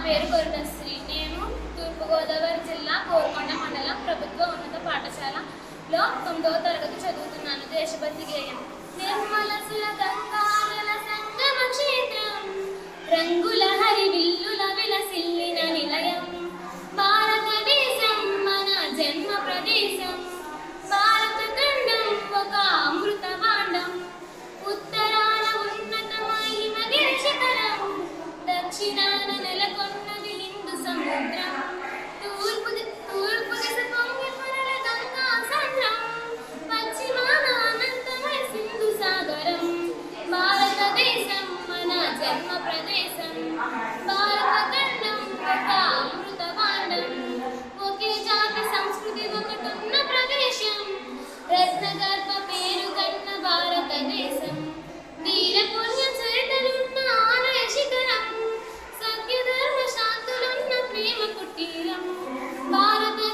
పేరు కొరటశ్రీ నేను తూర్పుగోదావరి జిల్లా కోరుకొండ మండలం ప్రభుత్వ ఉన్నత పాఠశాలలో తొమ్మిదవ తరగతి చదువుతున్నాను దేశభక్తి గేయం నిర్మల సుల గంగాల సంగమ క్షేత్రం రంగుల హరి విల్లుల విలసిల్లిన నిలయం భారతదేశం మన జన్మ ప్రదేశం భారత ఖండం ఒక అమృత భాండం ఉత్తరాన ఉన్నత మహిమగిరి శిఖరం దక్షిణాన నెలకొన్నది హిందూ సముద్రం తూర్పు ది- తూర్పు దిశ పొంగి పొరల గంగా సంద్రం పశ్చిమాన అనంతమై సింధు సాగరం భారతదేశం మన జన్మ ప్రదేశం భారత ఖండం ఒక అమృత భాండం ఒకే జాతి సంస్కృతి ఒకటున్న ప్రదేశం రత్నగర్భ పేరు కన్న భారతదేశం వీర పుణ్య చరితలున్న ఆలయ శిఖరం సత్య ధర్మ శాంతులున్న ప్రేమ కుటీరం భారత